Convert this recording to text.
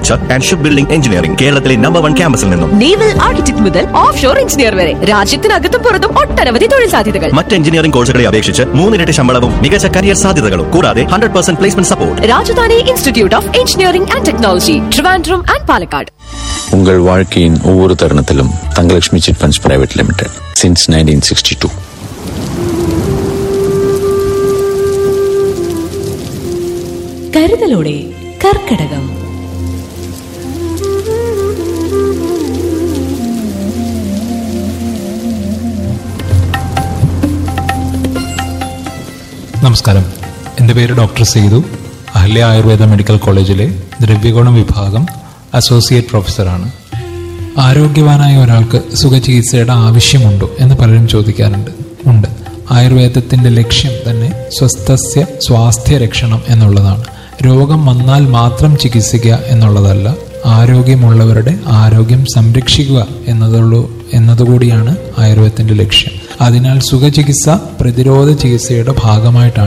architecture and ship building engineering കേരളത്തിലെ number one ക്യാമ്പസിൽ നിന്നും നേവൽ ആർക്കിടെക്ട് മുതൽ ഓഫ് ഷോർ എഞ്ചിനീയർ വരെ രാജ്യത്തിനകത്തും പുറത്തും ഒട്ടനവധി തൊഴിൽ സാധ്യതകൾ മറ്റ് എഞ്ചിനീയറിംഗ് കോഴ്സുകളെ അപേക്ഷിച്ച് മൂന്നിരട്ടി ശമ്പളവും മികച്ച കരിയർ സാധ്യതകളും കൂടാതെ hundred percent placement support Rajadhani institute of engineering and technology Trivandrum and Palakkad உங்கள் வாழ்க்கையின் ஒவ்வொரு தருணத்திலும் Thangalakshmi chit funds private limited since nineteen sixty two കരുതലോടെ കർക്കടകം നമസ്കാരം എൻ്റെ പേര് ഡോക്ടർ സേതു അഹല്യ ആയുർവേദ മെഡിക്കൽ കോളേജിലെ ദ്രവ്യഗുണം വിഭാഗം അസോസിയേറ്റ് പ്രൊഫസറാണ് ആരോഗ്യവാനായ ഒരാൾക്ക് സുഖചികിത്സയുടെ ആവശ്യമുണ്ടോ എന്ന് പലരും ചോദിക്കാറുണ്ട് ഉണ്ട് ആയുർവേദത്തിൻ്റെ ലക്ഷ്യം തന്നെ സ്വസ്ഥസ്യ സ്വാസ്ഥ്യ രക്ഷണം എന്നുള്ളതാണ് രോഗം വന്നാൽ മാത്രം ചികിത്സിക്കുക എന്നുള്ളതല്ല ആരോഗ്യമുള്ളവരുടെ ആരോഗ്യം സംരക്ഷിക്കുക എന്നതുള്ളൂ എന്നതുകൂടിയാണ് ആയുർവേദത്തിന്റെ ലക്ഷ്യം അതിനാൽ സുഖചികിത്സ പ്രതിരോധ ചികിത്സയുടെ ഭാഗമായിട്ടാണ്